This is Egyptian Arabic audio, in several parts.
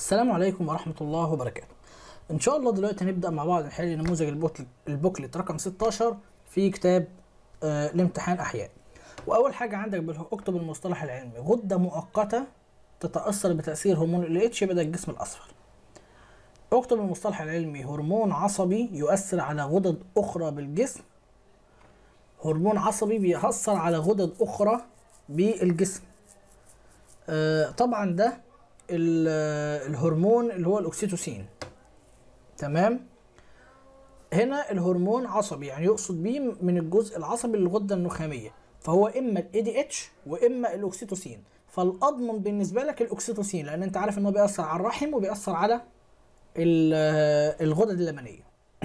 السلام عليكم ورحمة الله وبركاته إن شاء الله دلوقتي هنبدأ مع بعض نحل نموذج البوكلت, البوكلت رقم 16 في كتاب آه الامتحان أحياء وأول حاجة عندك بال- اكتب المصطلح العلمي غدة مؤقتة تتأثر بتأثير هرمون ال اتش بدأ الجسم الأصفر اكتب المصطلح العلمي هرمون عصبي يؤثر على غدد أخرى بالجسم هرمون عصبي بيأثر على غدد أخرى بالجسم آه طبعا ده ال- آه، الهرمون اللي هو الاكسيتوسين تمام هنا الهرمون عصبي يعني يقصد بيه من الجزء العصبي للغده النخاميه فهو اما الاي دي اتش واما الاكسيتوسين فالاضمن بالنسبه لك الاكسيتوسين لان انت عارف ان هو بيأثر على الرحم وبيأثر على ال- آه، الغدد اللبنيه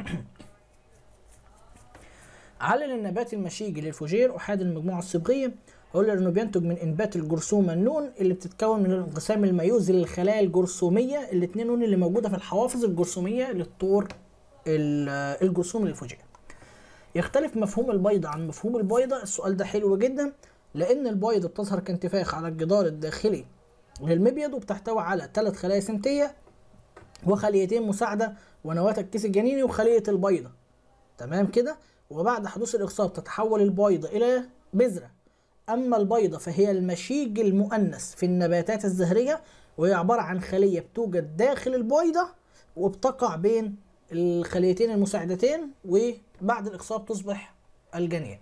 علل النبات المشيجي للفوجير احاد المجموعه الصبغيه هقول انه بينتج من انبات الجرثومه النون اللي بتتكون من الانقسام الميوزي للخلايا الجرثوميه الاثنين نون اللي موجوده في الحوافظ الجرثوميه للطور ال- الجرثومي للفوجير يختلف مفهوم البيضة عن مفهوم البيضة السؤال ده حلو جدا لأن البيضة بتظهر كانتفاخ على الجدار الداخلي للمبيض وبتحتوي على ثلاث خلايا سمتية وخليتين مساعدة ونواة الكيس الجنيني وخلية البيضة تمام كده وبعد حدوث الإخصاب تتحول البيضة إلى بذرة أما البيضة فهي المشيج المؤنث في النباتات الزهرية وهي عبارة عن خلية بتوجد داخل البيضة وبتقع بين الخليتين المساعدتين وبعد الإخصاب تصبح الجنين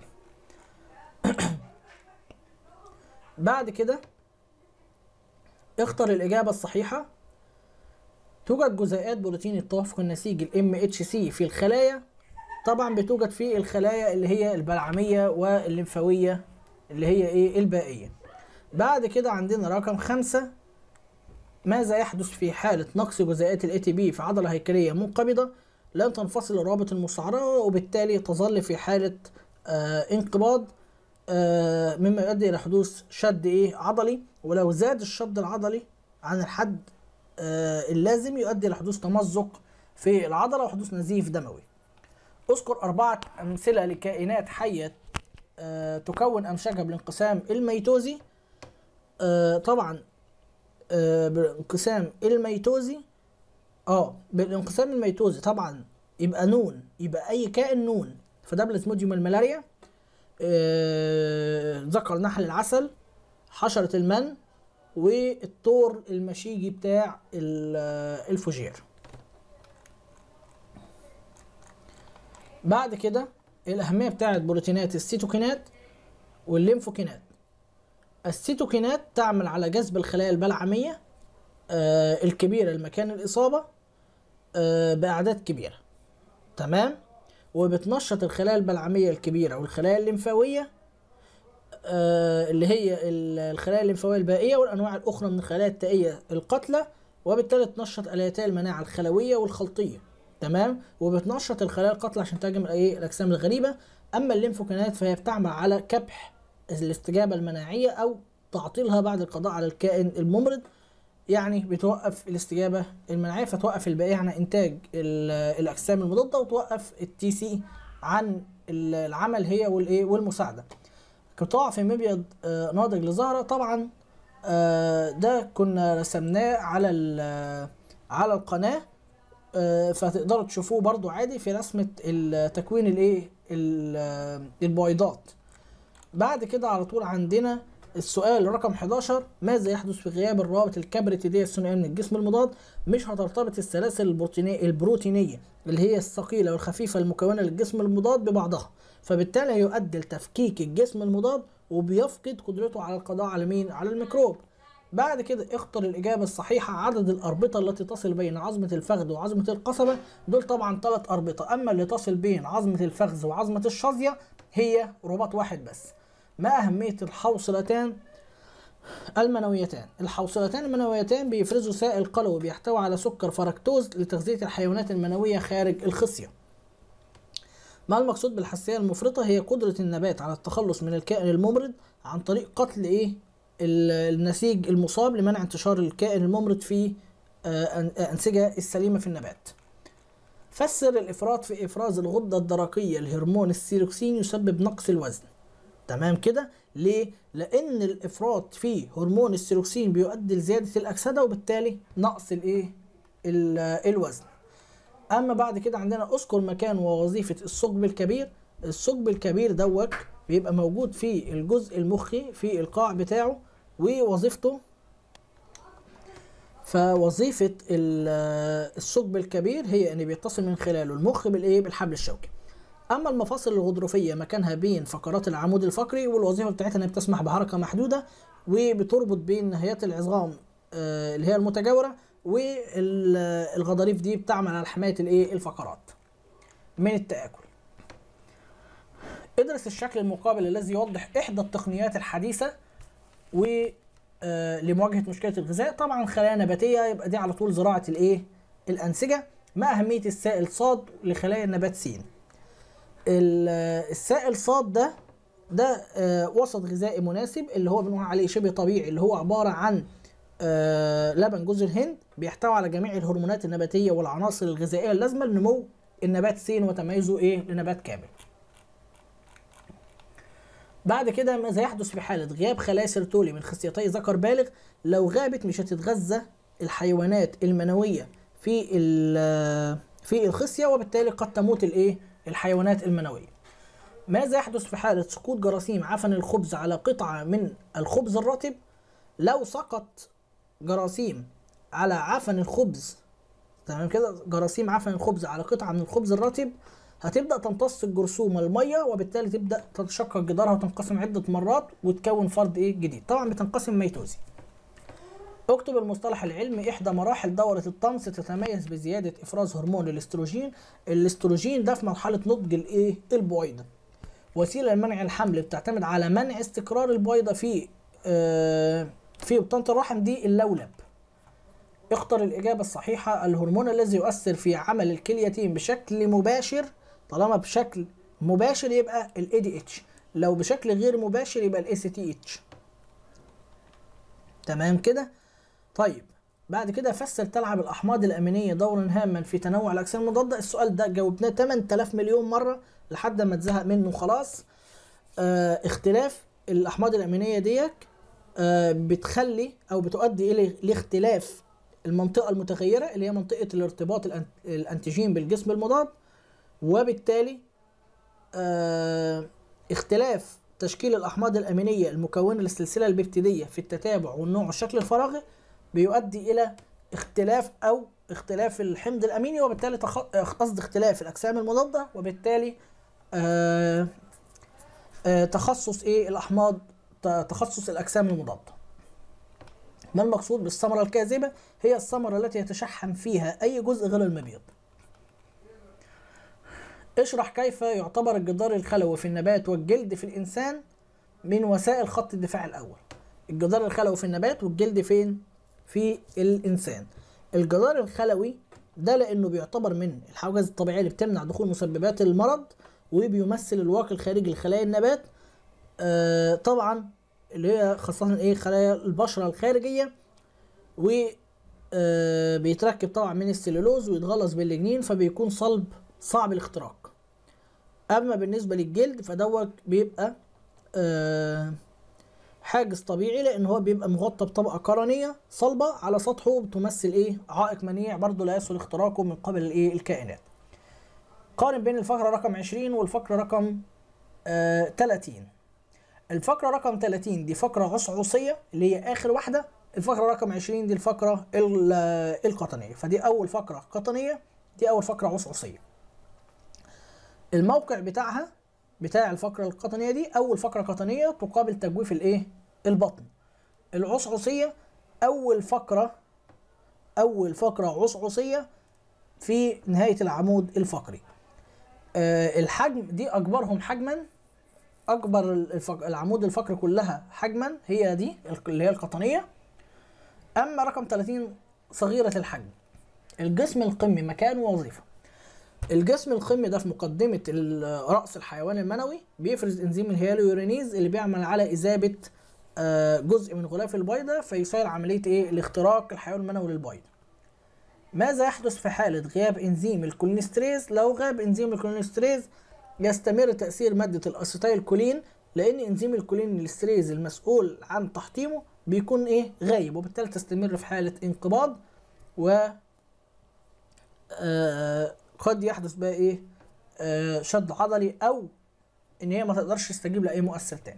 بعد كده اختر الإجابة الصحيحة توجد جزيئات بروتين التوافق النسيجي ال MHC في الخلايا طبعا بتوجد في الخلايا اللي هي البلعمية والليمفاوية اللي هي ايه البائية بعد كده عندنا رقم خمسة ماذا يحدث في حالة نقص جزيئات الاي تي بي في عضلة هيكلية منقبضة لن تنفصل الروابط المستعرضة وبالتالي تظل في حالة آه انقباض آه مما يؤدي إلى حدوث شد ايه عضلي ولو زاد الشد العضلي عن الحد آه اللازم يؤدي إلى حدوث تمزق في العضلة وحدوث نزيف دموي اذكر أربعة أمثلة لكائنات حية آه تكون أمشاجها بالانقسام الميتوزي آه طبعا آه بالانقسام الميتوزي اه بالانقسام الميتوزي طبعا يبقى نون يبقى أي كائن نون فده بلازموديوم الملاريا آه ذكر نحل العسل حشرة المن والطور المشيجي بتاع ال- آه، الفوجير بعد كده الأهمية بتاعت بروتينات السيتوكينات والليمفوكينات السيتوكينات تعمل على جذب الخلايا البلعمية آه الكبيرة لمكان الإصابة آه بأعداد كبيرة تمام وبتنشط الخلايا البلعمية الكبيرة والخلايا الليمفاوية آه اللي هي ال- الخلايا الليمفاوية البائية والأنواع الأخرى من الخلايا التائية القاتلة وبالتالي تنشط آليتي المناعة الخلوية والخلطية تمام وبتنشط الخلايا القاتلة عشان تهاجم الايه الأجسام الغريبة أما الليمفوكينات فهي بتعمل على كبح الاستجابة المناعية أو تعطيلها بعد القضاء على الكائن الممرض يعني بتوقف الاستجابة المناعية فتوقف البائية عن إنتاج ال- الأجسام المضادة وتوقف التي سي عن ال- العمل هي والإيه والمساعدة قطاع في مبيض آه، ناضج لزهرة طبعا آه، ده كنا رسمناه على ال- على القناة آه، فتقدروا تشوفوه برضو عادي في رسمة ال- تكوين الايه ال- البويضات بعد كده على طول عندنا السؤال رقم 11 ماذا يحدث في غياب الروابط الكبريتيدية الثنائية من الجسم المضاد مش هترتبط السلاسل البروتينية البروتينية اللي هي الثقيلة والخفيفة المكونة للجسم المضاد ببعضها فبالتالي يؤدي لتفكيك الجسم المضاد وبيفقد قدرته على القضاء على مين على الميكروب بعد كده اختر الإجابة الصحيحة عدد الأربطة التي تصل بين عظمة الفخذ وعظمة القصبة دول طبعا ثلاث أربطة أما اللي تصل بين عظمة الفخذ وعظمة الشظية هي رباط واحد بس ما أهمية الحوصلتان المنويتان الحوصلتان المنويتان بيفرزوا سائل قلوي بيحتوي على سكر فركتوز لتغذية الحيوانات المنوية خارج الخصية ما المقصود بالحساسية المفرطة هي قدرة النبات على التخلص من الكائن الممرض عن طريق قتل ايه ال- النسيج المصاب لمنع انتشار الكائن الممرض في آه، أن- أنسجة السليمة في النبات فسر الإفراط في إفراز الغدة الدرقية لهرمون السيروكسين يسبب نقص الوزن تمام كده ليه لان الافراط في هرمون السيروكسين بيؤدي لزياده الاكسده وبالتالي نقص الايه ال- الوزن اما بعد كده عندنا اذكر مكان ووظيفه الثقب الكبير الثقب الكبير دوت بيبقى موجود في الجزء المخي في القاع بتاعه ووظيفته فوظيفة ال- الثقب الكبير هي ان بيتصل من خلاله المخ بالايه بالحبل الشوكي اما المفاصل الغضروفية مكانها بين فقرات العمود الفقري والوظيفة بتاعتها انها بتسمح بحركة محدودة وبتربط بين نهايات العظام آه، اللي هي المتجاورة والغضاريف دي بتعمل على حماية الايه الفقرات من التآكل ادرس الشكل المقابل الذي يوضح احدى التقنيات الحديثة و آه، لمواجهه مشكله الغذاء طبعا خلايا نباتيه يبقى دي على طول زراعه الايه الانسجه ما اهميه السائل صاد لخلايا النبات س ال- آه، السائل صاد ده ده آه، وسط غذائي مناسب اللي هو بنقول عليه شبه طبيعي اللي هو عباره عن آه، لبن جوز الهند بيحتوي على جميع الهرمونات النباتيه والعناصر الغذائيه اللازمه لنمو النبات س وتميزه ايه لنبات كامل بعد كده ماذا يحدث في حالة غياب خلايا سيرتولي من خصيتي ذكر بالغ لو غابت مش هتتغذى الحيوانات المنوية في ال- في الخصية وبالتالي قد تموت الايه الحيوانات المنوية ماذا يحدث في حالة سقوط جراثيم عفن الخبز على قطعة من الخبز الرطب لو سقط جراثيم على عفن الخبز تمام كده جراثيم عفن الخبز على قطعة من الخبز الرطب هتبدأ تمتص الجرثومة المية وبالتالي تبدأ تتشقق جدارها وتنقسم عدة مرات وتكون فرد ايه جديد طبعا بتنقسم ميتوزي اكتب المصطلح العلمي احدى مراحل دورة الطمس تتميز بزيادة افراز هرمون الاستروجين الاستروجين ده في مرحلة نضج الايه البويضة وسيلة لمنع الحمل بتعتمد على منع استقرار البويضة في آه في بطانة الرحم دي اللولب اختر الإجابة الصحيحة الهرمون الذي يؤثر في عمل الكليتين بشكل مباشر طالما بشكل مباشر يبقى ال ADH لو بشكل غير مباشر يبقى ال ACTH تمام كده طيب بعد كده فسر تلعب الأحماض الأمينية دورا هاما في تنوع الأجسام المضادة السؤال ده جاوبناه 8000 مليون مرة لحد ما اتزهق منه خلاص آه اختلاف الأحماض الأمينية ديك آه بتخلي أو بتؤدي إلى لاختلاف المنطقة المتغيرة اللي هي منطقة الارتباط الأن- الأنتيجين بالجسم المضاد وبالتالي آه اختلاف تشكيل الأحماض الأمينية المكونة للسلسلة البيبتيدية في التتابع والنوع والشكل الفراغي بيؤدي إلى اختلاف أو اختلاف الحمض الأميني وبالتالي تخ- قصد اختلاف الأجسام المضادة وبالتالي آه آه تخصص إيه الأحماض ت- تخصص الأجسام المضادة ما المقصود بالثمرة الكاذبة؟ هي الثمرة التي يتشحم فيها أي جزء غير المبيض. اشرح كيف يعتبر الجدار الخلوي في النبات والجلد في الإنسان من وسائل خط الدفاع الأول. الجدار الخلوي في النبات والجلد فين؟ في الإنسان. الجدار الخلوي ده لأنه بيعتبر من الحواجز الطبيعية اللي بتمنع دخول مسببات المرض وبيمثل الواقي الخارجي لخلايا النبات. آه طبعا اللي هي خاصة ايه خلايا البشرة الخارجية و آه، بيتركب طبعا من السلولوز ويتغلظ بالليجنين فبيكون صلب صعب الاختراق اما بالنسبة للجلد فدوت بيبقى آه، حاجز طبيعي لان هو بيبقى مغطى بطبقة قرنية صلبة على سطحه بتمثل ايه عائق منيع برضه لا يسهل اختراقه من قبل الايه الكائنات قارن بين الفقرة رقم 20 والفقرة رقم آه 30 الفقرة رقم 30 دي فقرة عصعصية اللي هي آخر واحدة الفقرة رقم 20 دي الفقرة ال- القطنية فدي أول فقرة قطنية دي أول فقرة عصعصية الموقع بتاعها بتاع الفقرة القطنية دي أول فقرة قطنية تقابل تجويف الإيه؟ البطن العصعصية أول فقرة أول فقرة عصعصية في نهاية العمود الفقري آه الحجم دي أكبرهم حجما اكبر الفق... العمود الفقري كلها حجما هي دي اللي هي القطنيه اما رقم 30 صغيره الحجم الجسم القمي مكان ووظيفه الجسم القمي ده في مقدمه ال- راس الحيوان المنوي بيفرز انزيم الهيالورينيز اللي بيعمل على اذابه آه، جزء من غلاف البيضه فيسير عمليه ايه الاختراق الحيوان المنوي للبيضه ماذا يحدث في حالة غياب إنزيم الكولينستريز؟ لو غاب إنزيم الكولينستريز يستمر تأثير مادة الأسيتايل كولين لان انزيم الكولين الاستريز المسؤول عن تحطيمه بيكون ايه غايب وبالتالي تستمر في حاله انقباض و آه قد يحدث بقى ايه آه شد عضلي او ان هي ما تقدرش تستجيب لاي مؤثر تاني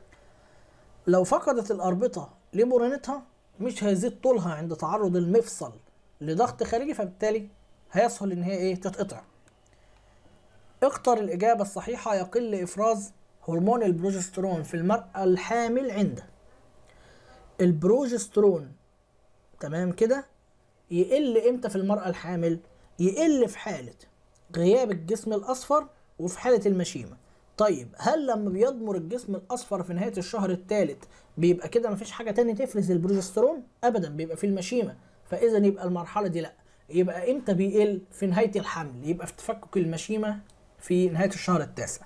لو فقدت الاربطه لمرونتها مش هيزيد طولها عند تعرض المفصل لضغط خارجي فبالتالي هيسهل ان هي ايه تتقطع اختر الاجابه الصحيحه يقل افراز هرمون البروجسترون في المرأة الحامل عنده البروجسترون تمام كده يقل امتى في المرأة الحامل يقل في حالة غياب الجسم الأصفر وفي حالة المشيمة طيب هل لما بيضمر الجسم الأصفر في نهاية الشهر الثالث بيبقى كده مفيش حاجة تاني تفرز البروجسترون أبدا بيبقى في المشيمة فإذا يبقى المرحلة دي لأ يبقى امتى بيقل في نهاية الحمل يبقى في تفكك المشيمة في نهاية الشهر التاسع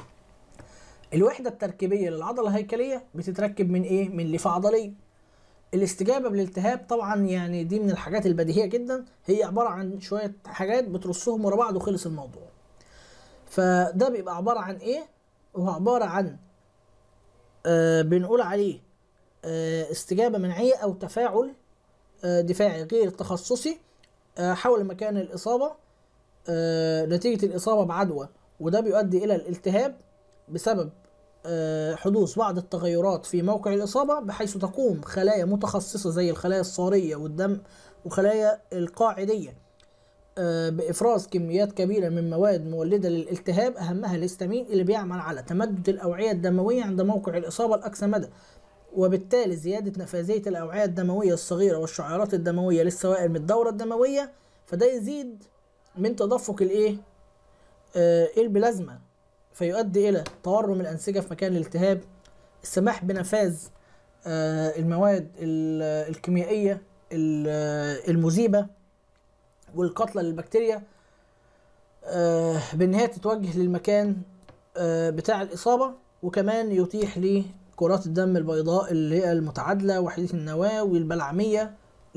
الوحدة التركيبية للعضلة الهيكلية بتتركب من ايه؟ من ليفة عضلية. الاستجابة بالالتهاب طبعا يعني دي من الحاجات البديهية جدا هي عبارة عن شوية حاجات بترصهم ورا بعض وخلص الموضوع. فده بيبقى عبارة عن ايه؟ هو عبارة عن آه بنقول عليه آه استجابة مناعية أو تفاعل آه دفاعي غير تخصصي آه حول مكان الإصابة آه نتيجة الإصابة بعدوى وده بيؤدي إلى الالتهاب بسبب آه، حدوث بعض التغيرات في موقع الإصابة بحيث تقوم خلايا متخصصة زي الخلايا الصارية والدم وخلايا القاعدية آه، بإفراز كميات كبيرة من مواد مولدة للالتهاب أهمها الهستامين اللي بيعمل على تمدد الأوعية الدموية عند موقع الإصابة الأقصى مدى وبالتالي زيادة نفاذية الأوعية الدموية الصغيرة والشعيرات الدموية للسوائل من الدورة الدموية فده يزيد من تدفق الإيه؟ آه البلازما فيؤدي إلى تورم الأنسجة في مكان الالتهاب السماح بنفاذ آه، المواد ال- الكيميائية ال- المذيبة والقاتلة للبكتيريا آه، بإن هي تتوجه للمكان آه، بتاع الإصابة وكمان يتيح لكرات الدم البيضاء اللي هي المتعادلة وحيدة النواة والبلعمية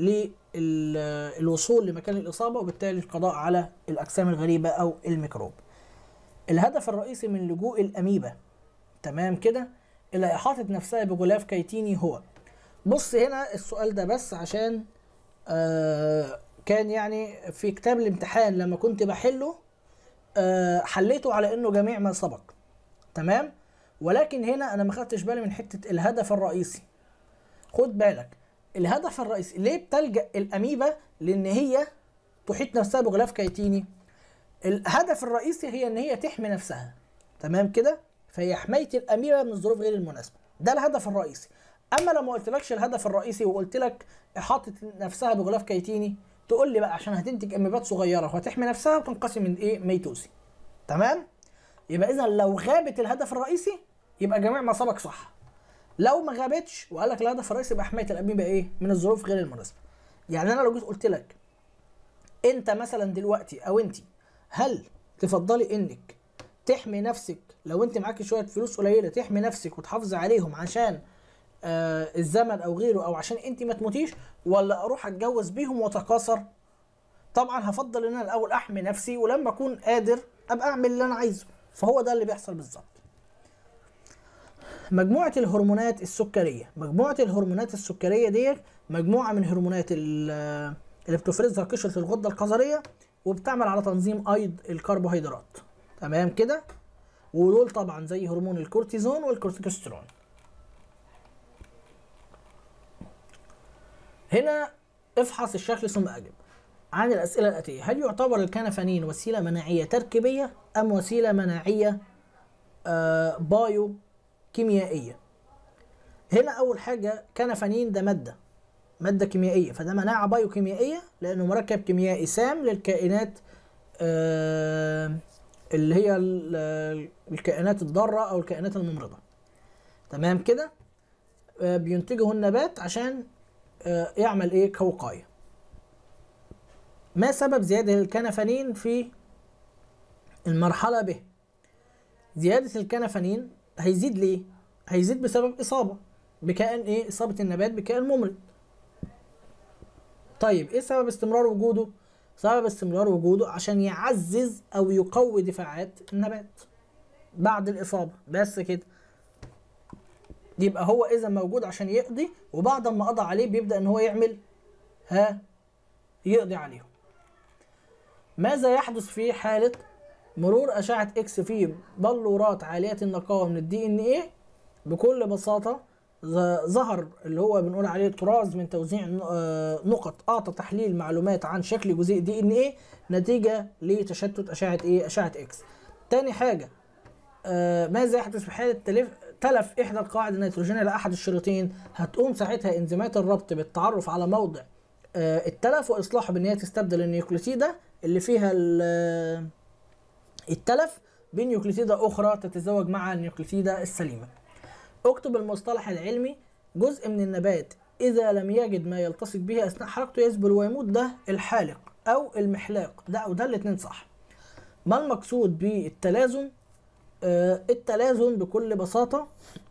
للوصول لمكان الإصابة وبالتالي القضاء على الأجسام الغريبة أو الميكروب الهدف الرئيسي من لجوء الأميبا تمام كده إلى إحاطة نفسها بغلاف كيتيني هو بص هنا السؤال ده بس عشان آه كان يعني في كتاب الامتحان لما كنت بحله آه حليته على انه جميع ما سبق تمام ولكن هنا انا ما خدتش بالي من حته الهدف الرئيسي خد بالك الهدف الرئيسي ليه بتلجا الاميبا لان هي تحيط نفسها بغلاف كيتيني الهدف الرئيسي هي ان هي تحمي نفسها تمام كده فهي حمايه الاميبا من الظروف غير المناسبه ده الهدف الرئيسي اما لو ما قلتلكش الهدف الرئيسي وقلت لك احاطه نفسها بغلاف كيتيني تقول لي بقى عشان هتنتج اميبات صغيره وهتحمي نفسها وتنقسم من ايه ميتوسي تمام يبقى اذا لو غابت الهدف الرئيسي يبقى جميع ما سبق صح لو ما غابتش وقال لك الهدف الرئيسي يبقى حمايه الاميبا ايه من الظروف غير المناسبه يعني انا لو جيت قلت لك انت مثلا دلوقتي او انت هل تفضلي انك تحمي نفسك لو انت معاكي شويه فلوس قليله تحمي نفسك وتحافظي عليهم عشان آه الزمن او غيره او عشان انت ما تموتيش ولا اروح اتجوز بيهم واتكاثر طبعا هفضل ان انا الاول احمي نفسي ولما اكون قادر ابقى اعمل اللي انا عايزه فهو ده اللي بيحصل بالظبط مجموعة الهرمونات السكرية مجموعة الهرمونات السكرية ديت مجموعة من هرمونات ال- اللي بتفرزها قشرة الغدة القذرية وبتعمل على تنظيم أيض الكربوهيدرات تمام كده ودول طبعا زي هرمون الكورتيزون والكورتيكوستيرون هنا افحص الشكل ثم أجب عن الأسئلة الآتية هل يعتبر الكنفانين وسيلة مناعية تركيبية أم وسيلة مناعية آه بايو كيميائية هنا أول حاجة كنفانين ده مادة مادة كيميائية فده مناعة بايو كيميائية لأنه مركب كيميائي سام للكائنات آه اللي هي ال- الكائنات الضارة أو الكائنات الممرضة تمام كده آه بينتجه النبات عشان آه يعمل إيه كوقاية ما سبب زيادة الكنفانين في المرحلة ب زيادة الكنفانين هيزيد ليه؟ هيزيد بسبب إصابة بكائن إيه؟ إصابة النبات بكائن ممرض. طيب إيه سبب استمرار وجوده؟ سبب استمرار وجوده عشان يعزز أو يقوي دفاعات النبات بعد الإصابة بس كده. دي يبقى هو اذا موجود عشان يقضي وبعد ما قضى عليه بيبدا ان هو يعمل ها يقضي عليهم ماذا يحدث في حالة مرور أشعة إكس في بلورات عالية النقاوة من الدي إن إيه بكل بساطة ظ- ظهر اللي هو بنقول عليه طراز من توزيع ن- آه، نقط أعطى تحليل معلومات عن شكل جزيء دي إن إيه نتيجة لتشتت أشعة إيه أشعة إكس تاني حاجة آه، ماذا يحدث في حالة تلف تلف إحدى القواعد النيتروجينية لأحد الشريطين هتقوم ساعتها إنزيمات الربط بالتعرف على موضع آه، التلف وإصلاحه بإن هي تستبدل النيوكليتيدة اللي فيها ال- التلف بنيوكليتيدة أخرى تتزوج مع النيوكليتيدة السليمة اكتب المصطلح العلمي جزء من النبات إذا لم يجد ما يلتصق به أثناء حركته يذبل ويموت ده الحالق أو المحلاق ده أو ده الاتنين صح ما المقصود بالتلازم آه التلازم بكل بساطة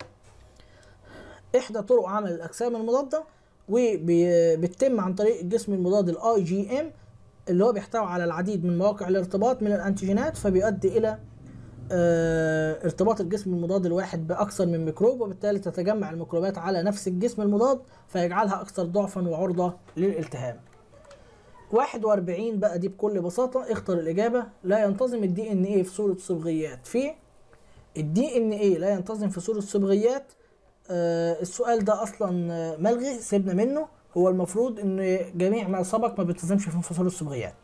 إحدى طرق عمل الأجسام المضادة وبتتم عن طريق الجسم المضاد الاي جي ام اللي هو بيحتوي على العديد من مواقع الارتباط من الانتيجينات فبيؤدي الى آه، ارتباط الجسم المضاد الواحد باكثر من ميكروب وبالتالي تتجمع الميكروبات على نفس الجسم المضاد فيجعلها اكثر ضعفا وعرضه للالتهام 41 بقى دي بكل بساطه اختر الاجابه لا ينتظم الدي ان ايه في صوره صبغيات في الدي ان ايه لا ينتظم في صوره صبغيات آه السؤال ده اصلا آه، ملغي سيبنا منه هو المفروض ان جميع ما سبق ما بينتظمش في انفصال الصبغيات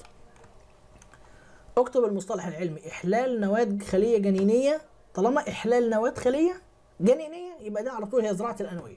اكتب المصطلح العلمي احلال نواة خليه جنينيه طالما احلال نواة خليه جنينيه يبقى ده على طول هي زراعه الانويه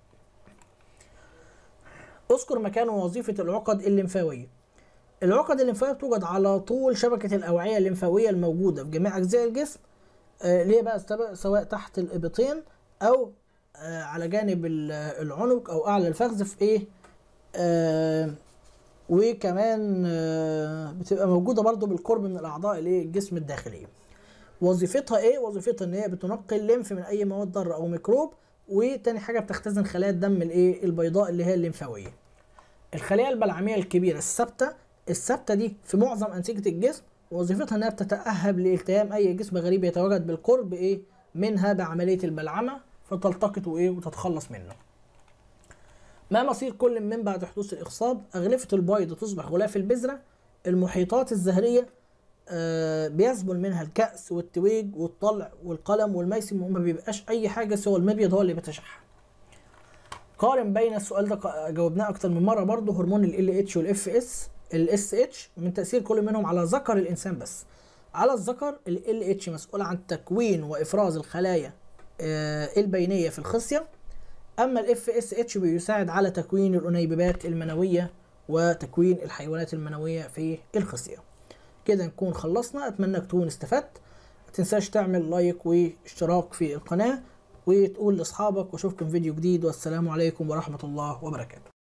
اذكر مكان ووظيفه العقد الليمفاويه العقد الليمفاويه بتوجد على طول شبكه الاوعيه الليمفاويه الموجوده في جميع اجزاء الجسم آه، اللي هي بقى سواء- سواء تحت الابطين او آه، على جانب ال- العنق او اعلى الفخذ في ايه آه، وكمان آه، بتبقى موجوده برضو بالقرب من الاعضاء الايه الجسم الداخليه وظيفتها ايه وظيفتها ان هي بتنقي الليمف من اي مواد ضاره او ميكروب وتاني حاجه بتختزن خلايا الدم الايه البيضاء اللي هي الليمفاويه الخلايا البلعميه الكبيره الثابته الثابته دي في معظم انسجه الجسم وظيفتها انها بتتاهب لالتهام اي جسم غريب يتواجد بالقرب ايه منها بعمليه البلعمه فتلتقط وايه وتتخلص منه ما مصير كل من بعد حدوث الإخصاب أغلفة البيض تصبح غلاف البذرة المحيطات الزهرية آه بيسبل منها الكأس والتويج والطلع والقلم والميسم وما بيبقاش أي حاجة سوى المبيض هو اللي بيتشحن قارن بين السؤال ده ق- جاوبناه أكتر من مرة برضه هرمون ال اتش والاف اس الاس اتش من تأثير كل منهم على ذكر الإنسان بس على الذكر ال اتش مسؤول عن تكوين وإفراز الخلايا آه البينية في الخصية اما الاف اس اتش بيساعد على تكوين الانيبيبات المنويه وتكوين الحيوانات المنويه في الخصيه كده نكون خلصنا اتمنى تكون استفدت ما تنساش تعمل لايك واشتراك في القناه وتقول لاصحابك واشوفكم فيديو جديد والسلام عليكم ورحمه الله وبركاته